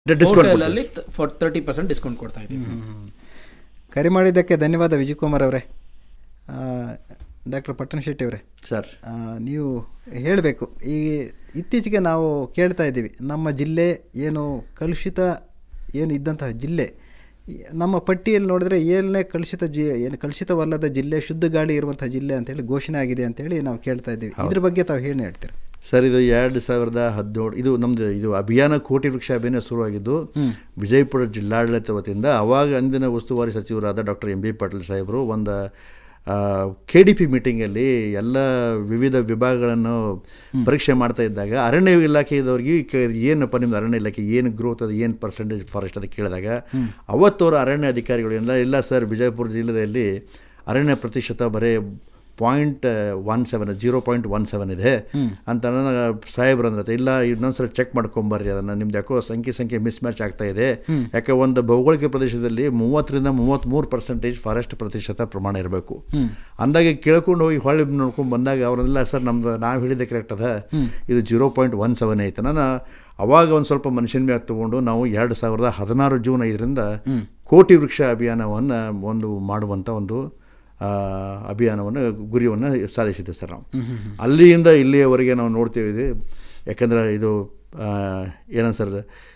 Discount ಹೋಟೆಲಲ್ಲಿ for thirty percent discount ಕೊಡ್ತಾ ಇದ್ದೀವಿ ಕರೆ ಮಾಡಿದ್ದಕ್ಕೆ ಧನ್ಯವಾದ ವಿಜಯ್ ಕುಮಾರ್ ಅವರೇ ಡಾಕ್ಟರ್ ಪಟ್ಟಣ ಶೆಟ್ಟಿ ಅವರೇ ಸರ್ ಆ, ನೀವು ಹೇಳಬೇಕು ಈ ಇತ್ತೀಚೆಗೆ ನಾವು ಕೇಳ್ತಾ ಇದ್ದೀವಿ ನಮ್ಮ ಜಿಲ್ಲೆ ಏನು ಕಲುಷಿತ ಏನು ಇದ್ದಂತಹ ಜಿಲ್ಲೆ ಈ ನಮ್ಮ ಪಟ್ಟಿಯಲ್ಲಿ ನೋಡಿದ್ರೆ ಏಳನೇ ಕಲುಷಿತ ಜಿ ಏನು ಕಲುಷಿತವಲ್ಲದ ಜಿಲ್ಲೆ ಶುದ್ಧ ಗಾಳಿ ಇರುವಂತಹ ಜಿಲ್ಲೆ ಅಂತೇಳಿ ಘೋಷಣೆ ಆಗಿದೆ ಅಂತೇಳಿ ನಾವು ಕೇಳ್ತಾ ಇದ್ದೀವಿ ಇದ್ರ ಬಗ್ಗೆ ತಾವು ಏನು ಹೇಳ್ತೀರಾ ಸರ್ ಇದು ಎರಡು ಸಾವಿರದ ಹದಿನೇಳು ಇದು ನಮ್ಮದು ಇದು ಅಭಿಯಾನ ಕೋಟಿ ವೃಕ್ಷ ಅಭಿಯಾನ ಶುರುವಾಗಿದ್ದು ವಿಜಯಪುರ ಜಿಲ್ಲಾಡಳಿತ ವತಿಯಿಂದ ಅವಾಗ ಅಂದಿನ ಉಸ್ತುವಾರಿ ಸಚಿವರಾದ ಡಾಕ್ಟರ್ ಎಂ ಬಿ ಪಾಟೀಲ್ ಸಾಹೇಬರು ಒಂದು ಕೆ ಡಿ ಪಿ ಮೀಟಿಂಗಲ್ಲಿ ಎಲ್ಲ ವಿವಿಧ ವಿಭಾಗಗಳನ್ನು ಪರೀಕ್ಷೆ ಮಾಡ್ತಾ ಇದ್ದಾಗ ಅರಣ್ಯ ಇಲಾಖೆದವ್ರಿಗೆ ಕ- ಏನಪ್ಪ ನಿಮ್ದು ಅರಣ್ಯ ಇಲಾಖೆ ಏನು ಗ್ರೋತ್ ಅದು ಏನು ಪರ್ಸೆಂಟೇಜ್ ಫಾರೆಸ್ಟ್ ಅಂತ ಕೇಳಿದಾಗ ಅವತ್ತವರು ಅರಣ್ಯ ಅಧಿಕಾರಿಗಳಿಂದ ಇಲ್ಲ ಸರ್ ವಿಜಯಪುರ ಜಿಲ್ಲೆಯಲ್ಲಿ ಅರಣ್ಯ ಪ್ರತಿಶತ ಬರೀ point one seven zero point one seven ಇದೆ ಅಂತ ನನ್ನ ಸಾಹೇಬ್ರು ಅಂದ್ರೆ ಇಲ್ಲ ಇನ್ನೊಂದ್ಸಲ ಚೆಕ್ ಮಾಡ್ಕೊಂಬರ್ರಿ ಅದನ್ನು ನಿಮ್ದು ಯಾಕೋ ಸಂಖ್ಯೆ ಸಂಖ್ಯೆ ಮಿಸ್ ಮ್ಯಾಚ್ ಆಗ್ತಾ ಇದೆ ಯಾಕೆ ಒಂದು ಭೌಗೋಳಿಕ ಪ್ರದೇಶದಲ್ಲಿ ಮೂವತ್ತರಿಂದ ಮೂವತ್ತ್ಮೂರು ಪರ್ಸೆಂಟೇಜ್ ಫಾರೆಸ್ಟ್ ಪ್ರತಿಶತ ಪ್ರಮಾಣ ಇರಬೇಕು ಅಂದಾಗ ಕೇಳ್ಕೊಂಡು ಹೋಗಿ ಹೊಳ್ಳಿ ನೋಡ್ಕೊಂಡು ಬಂದಾಗ ಅವರೆಲ್ಲ ಸರ್ ನಮ್ದು ನಾವು ಹೇಳಿದ್ದೆ ಕರೆಕ್ಟ್ ಅದ ಇದು ಜೀರೋ ಪಾಯಿಂಟ್ ಒನ್ ಸೆವೆನ್ ಐತೆ ನಾನು ಅವಾಗ ಒಂದು ಸ್ವಲ್ಪ ಮನುಷ್ಯನ ಮ್ಯಾಗ ತಗೊಂಡು ನಾವು ಎರಡು ಸಾವಿರದ ಹದಿನಾರು ಜೂನ್ ಐದರಿಂದ ಕೋಟಿ ವೃಕ್ಷ ಅಭಿಯಾನವನ್ನು ಒಂದು ಮಾಡುವಂಥ ಒಂದು ಆ, ಅಭಿಯಾನವನ್ನು ಗುರಿಯನ್ನು ಸಾಧಿಸಿದ್ದೇವೆ ಸರ್ ನಾವು ಅಲ್ಲಿಯಿಂದ ಇಲ್ಲಿಯವರೆಗೆ ನಾವು ನೋಡ್ತೀವಿ ಯಾಕಂದ್ರೆ ಇದು ಆ, ಏನೋ ಸರ್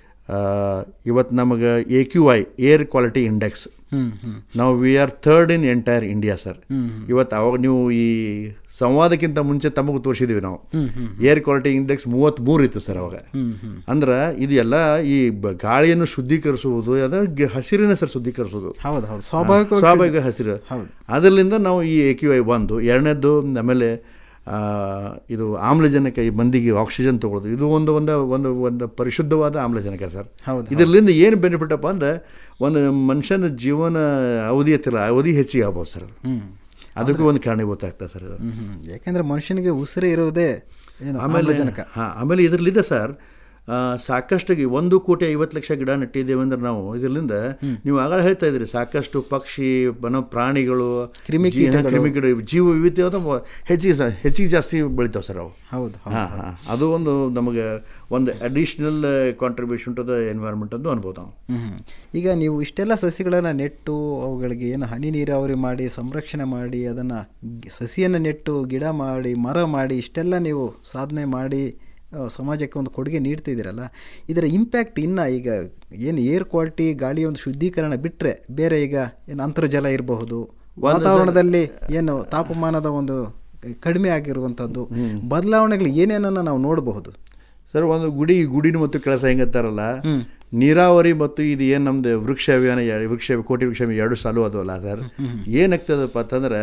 ಇವತ್ತು ನಮಗೆ A Q I air quality index ನಾವು we are third in entire India sir ಇವತ್ತು ಅವಾಗ ನೀವು ಈ ಸಂವಾದಕ್ಕಿಂತ ಮುಂಚೆ ತಮಗೆ ತೋರಿಸಿದ್ವಿ ನಾವು ಏರ್ ಕ್ವಾಲಿಟಿ ಇಂಡೆಕ್ಸ್ ಮೂವತ್ತ್ಮೂರು ಇತ್ತು ಸರ್ ಅವಾಗ ಅಂದ್ರೆ ಇದು ಎಲ್ಲ ಈ ಬ- ಗಾಳಿಯನ್ನು ಶುದ್ಧೀಕರಿಸುವುದು ಅದು ಗ- ಹಸಿರಿನ ಸರ್ ಶುದ್ಧೀಕರಿಸುವುದು ಹೌದು ಹೌದು ಸ್ವಾಭಾವಿಕ ಸ್ವಾಭಾವಿಕ ಹಸಿರು ಅದರಿಂದ ನಾವು ಈ ಎ ಕ್ಯೂ ಐ ಒಂದು ಎರಡನೇದ್ದು ಆಮೇಲೆ ಆ, ಇದು ಆಮ್ಲಜನಕ ಈ ಮಂದಿಗೆ ಆಕ್ಸಿಜನ್ ತಗೊಳ್ಳೋದು ಇದು ಒಂದು ಒಂದು ಒಂದು ಒಂದು ಪರಿಶುದ್ಧವಾದ ಆಮ್ಲಜನಕ ಸರ್ ಹೌದು, ಇದರಿಂದ ಏನು ಬೆನಿಫಿಟ್ ಅಪ್ಪ ಅಂದ್ರೆ ಒಂದು ಮನುಷ್ಯನ ಜೀವನ ಅವಧಿ ಎತ್ತಿಲ್ಲ ಅವಧಿ ಹೆಚ್ಚಿಗೆ ಆಗ್ಬೋದು ಸರ್ ಅದು. ಅದಕ್ಕೂ ಒಂದು ಕಾರಣೀಭೂತ ಆಗ್ತದೆ ಸರ್ ಇದು ಹ್ಮ್, ಹ್ಮ್. ಯಾಕೆಂದ್ರೆ ಮನುಷ್ಯನಿಗೆ ಉಸಿರು ಇರುವುದೇ ಏನು ಆಮೇಲೆ ಆಮ್ಲಜನಕ ಹಾಂ ಆಮೇಲೆ ಇದರಲ್ಲಿದೆ ಸರ್ ಆ, ಸಾಕಷ್ಟು ಒಂದು ಕೋಟಿ ಐವತ್ತು ಲಕ್ಷ ಗಿಡ ನೆಟ್ಟಿದ್ದೇವೆ ಅಂದ್ರೆ ನಾವು ಇದರಿಂದ ನೀವು ಆಗ ಹೇಳ್ತಾ ಇದ್ರಿ ಸಾಕಷ್ಟು ಪಕ್ಷಿ ವನ ಪ್ರಾಣಿಗಳು ಜೀ- ಹಾ, ಕ್ರಿಮಿಕೀಟ ಜೀವ ವಿವಿಧ ಹೆಚ್ಚಿಗೆ ಸ- ಹೆಚ್ಚಿಗೆ ಜಾಸ್ತಿ ಬೆಳಿತಾವೆ ಸರ್ ಅವು ಹೌದು ಹೌದು ಹಾಂ ಹಾಂ ಅದು ಒಂದು ನಮಗೆ ಒಂದು additional contribution to the environment ಅಂತ ಅನ್ಬೋದು ನಾವು ಹ್ಮ್. ಈಗ ನೀವು ಇಷ್ಟೆಲ್ಲ ಸಸಿಗಳನ್ನು ನೆಟ್ಟು ಅವುಗಳಿಗೆ ಏನು ಹನಿ ನೀರಾವರಿ ಮಾಡಿ ಸಂರಕ್ಷಣೆ ಮಾಡಿ ಅದನ್ನು ಸಸಿಯನ್ನು ನೆಟ್ಟು ಗಿಡ ಮಾಡಿ ಮರ ಮಾಡಿ ಇಷ್ಟೆಲ್ಲ ನೀವು ಸಾಧನೆ ಮಾಡಿ ಆ, ಸಮಾಜಕ್ಕೆ ಒಂದು ಕೊಡುಗೆ ನೀಡ್ತಿದ್ದೀರಲ್ಲ ಇದರ ಇಂಪ್ಯಾಕ್ಟ್ ಇನ್ನು ಈಗ ಏನು ಏರ್ ಕ್ವಾಲಿಟಿ ಗಾಳಿಯ ಒಂದು ಶುದ್ಧೀಕರಣ ಬಿಟ್ಟರೆ ಬೇರೆ ಈಗ ಏನು ಅಂತರ್ಜಲ ಇರಬಹುದು ವಾತಾವರಣದಲ್ಲಿ ಏನು ತಾಪಮಾನದ ಒಂದು ಕಡಿಮೆ ಆಗಿರುವಂಥದ್ದು ಬದಲಾವಣೆಗಳು ಏನೇನನ್ನು ನಾವು ನೋಡಬಹುದು ಸರ್ ಒಂದು ಗುಡಿ ಗುಡಿನ ಮತ್ತು ಕೆಲಸ ಹೆಂಗತ್ತಾರಲ್ಲ ನೀರಾವರಿ ಮತ್ತು ಇದು ಏನು ನಮ್ದು ವೃಕ್ಷ ಅಭಿಯಾನ ಎ- ವೃಕ್ಷ ಕೋಟಿ ವೃಕ್ಷ ಅಭಿಯಾನ ಎರಡು ಸಾಲು ಅದವಲ್ಲ ಸರ್ ಏನಾಗ್ತದಪ್ಪ ಅಂತಂದ್ರೆ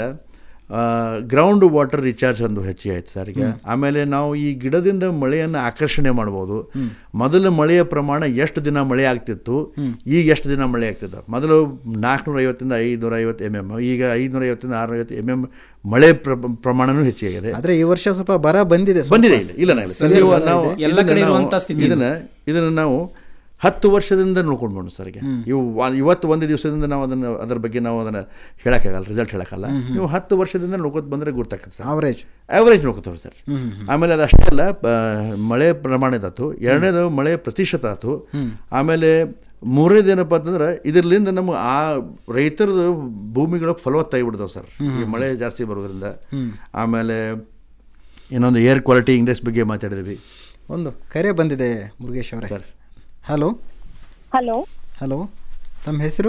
ಗ್ರೌಂಡ್ ವಾಟರ್ ರಿಚಾರ್ಜ್ ಒಂದು ಹೆಚ್ಚಿಗೆ ಆಯ್ತು ಸರ್ ಈಗ ಆಮೇಲೆ ನಾವು ಈ ಗಿಡದಿಂದ ಮಳೆಯನ್ನು ಆಕರ್ಷಣೆ ಮಾಡ್ಬೋದು ಮೊದಲು ಮಳೆಯ ಪ್ರಮಾಣ ಎಷ್ಟು ದಿನ ಮಳೆ ಆಗ್ತಿತ್ತು ಈಗ ಎಷ್ಟು ದಿನ ಮಳೆ ಆಗ್ತಿದೆ ಮೊದಲು ನಾಲ್ಕುನೂರ ಐವತ್ತಿಂದ ಐದುನೂರ ಐವತ್ತು ಎಮ್ ಎಮ್ ಈಗ ಐದುನೂರ ಐವತ್ತಿಂದ ಆರುನೂರ ಐವತ್ತು ಎಮ್ ಎಮ್ ಮಳೆ ಪ್ರ- ಪ್ರಮಾಣನೂ ಹೆಚ್ಚಿಗೆ ಆದರೆ ಈ ವರ್ಷ ಸ್ವಲ್ಪ ಬರ ಬಂದಿದೆ ಸ್ವಲ್ಪ. ಬಂದಿದೆ ಇಲ್ಲ ಇಲ್ಲ ಇಲ್ಲ ಸರ್, ನೀವು ನಾವು ಎಲ್ಲ ಇದನ್ನ ಕಡೆ ನಾವು- ಇರುವಂಥ ಸ್ಥಿತಿ ಇದನ್ನ ಇದನ್ನ ನಾವು ಹತ್ತು ವರ್ಷದಿಂದ ನೋಡ್ಕೊಂಡು ಬಂದು ಸರ್ಗೆ ಇವು ವ- ಇವತ್ತು ಒಂದು ದಿವಸದಿಂದ ನಾವು ಅದನ್ನು ಅದರ ಬಗ್ಗೆ ನಾವು ಅದನ್ನು ಹೇಳೋಕ್ಕಾಗಲ್ಲ ರಿಸಲ್ಟ್ ಹೇಳೋಕ್ಕಲ್ಲ ನೀವು ಹತ್ತು ವರ್ಷದಿಂದ ನೋಡ್ಕೊತ ಬಂದರೆ ಗೊತ್ತಾಗ್ತದೆ ಸರ್ ಆವರೇಜ್ ಆವ್ರೇಜ್ ನೋಡ್ಕೋತಾವೆ ಸರ್ ಆಮೇಲೆ ಅದು ಅಷ್ಟೇ ಅಲ್ಲ ಪ- ಮಳೆ ಪ್ರಮಾಣ ಇದಾತು ಎರಡನೇದು ಮಳೆ ಪ್ರತಿಶತ ಆಯ್ತು ಆಮೇಲೆ ಮೂರನೇದು ಏನಪ್ಪ ಅಂತಂದ್ರೆ ಇದರಿಂದ ನಮ್ಮ ಆ ರೈತರದು ಭೂಮಿಗಳು ಫಲವತ್ತಾಗಿ ಬಿಡ್ತಾವೆ ಸರ್ ಈ ಮಳೆ ಜಾಸ್ತಿ ಬರೋದ್ರಿಂದ ಆಮೇಲೆ ಇನ್ನೊಂದು ಏರ್ ಕ್ವಾಲಿಟಿ ಇಂಡೆಕ್ಸ್ ಬಗ್ಗೆ ಮಾತಾಡಿದ್ವಿ ಒಂದು ಕರೆ ಬಂದಿದೆ ಮುರುಗೇಶ್ ಅವರೇ ಸರ್ ಹಲೋ ಹಲೋ ಹಲೋ ತಮ್ಮ ಹೆಸರು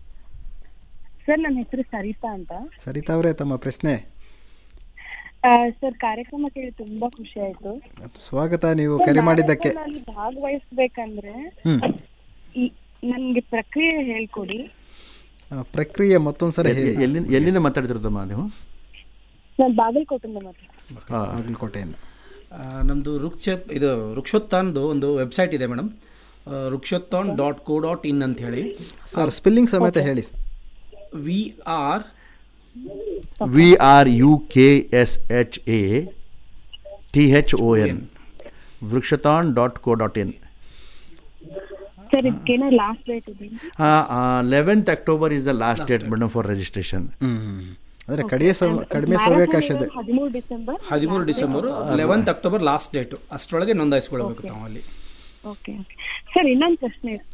ಸರ್ ನನ್ನ ಹೆಸರು ಸರಿತಾ ಅಂತ ಸರಿತಾ ಅವರೇ ತಮ್ಮ ಪ್ರಶ್ನೆ ಆ, ಸರ್ ಕಾರ್ಯಕ್ರಮ ಕೇಳಿ ತುಂಬಾ ಖುಷಿ ಆಯ್ತು ಸ್ವಾಗತ ನೀವು ಕರೆ ಮಾಡಿದ್ದಕ್ಕೆ ನಾನು ಭಾಗವಹಿಸ್ಬೇಕಂದ್ರೆ ಹ್ಮ್. ಈ- ನನ್ಗೆ ಪ್ರಕ್ರಿಯೆ ಹೇಳ್ಕೊಡಿ ಆ, ಪ್ರಕ್ರಿಯೆ ಮತ್ತೊಂದ್ಸರಿ ಹೇಳಿ ಎಲ್ಲಿಂದ ಎಲ್ಲಿಂದ ಮಾತಾಡ್ತಿರ್ತಮ್ಮ ನೀವು ನಾನು ಬಾಗಲಕೋಟೆಯಿಂದ ಮಾತಾಡ್ತೀನಿ ಬಾಗಲಕೋಟೆಯನ್ನು ಆ, ನಮ್ಮದು ವೃಕ್ಷ ಇದು ವೃಕ್ಷೋತ್ಥಾನ್ದು ಒಂದು ವೆಬ್ಸೈಟ್ ಇದೆ madam Vrukshathon dot co dot in ಅಂತ ಹೇಳಿ ಸರ್ ಸ್ಪೆಲ್ಲಿಂಗ್ ಸಮೇತ ಹೇಳಿ V R V R U K S H A T H O N Vrukshathon dot co dot in sir ಇದಕ್ಕೇನೋ ಲಾಸ್ಟ್ ಡೇಟ್ ಇದೆ eleventh October is the last date madam for registration hmm ಅಂದರೆ ಕಡಿಮೆ ಸಮ ಕಡಿಮೆ ಸಮಯಾವಕಾಶ ಇದೆ ಹದಿಮೂರು ಡಿಸೆಂಬರ್ ಹದಿಮೂರು December eleventh October last date ಅಷ್ಟರೊಳಗೆ ನೋಂದಾಯಿಸ್ಕೊಳ್ಬೇಕು ತಾವು ಅಲ್ಲಿ ಓಕೆ ಓಕೆ ಸರ್ ಇನ್ನೊಂದು ಪ್ರಶ್ನೆ ಇತ್ತು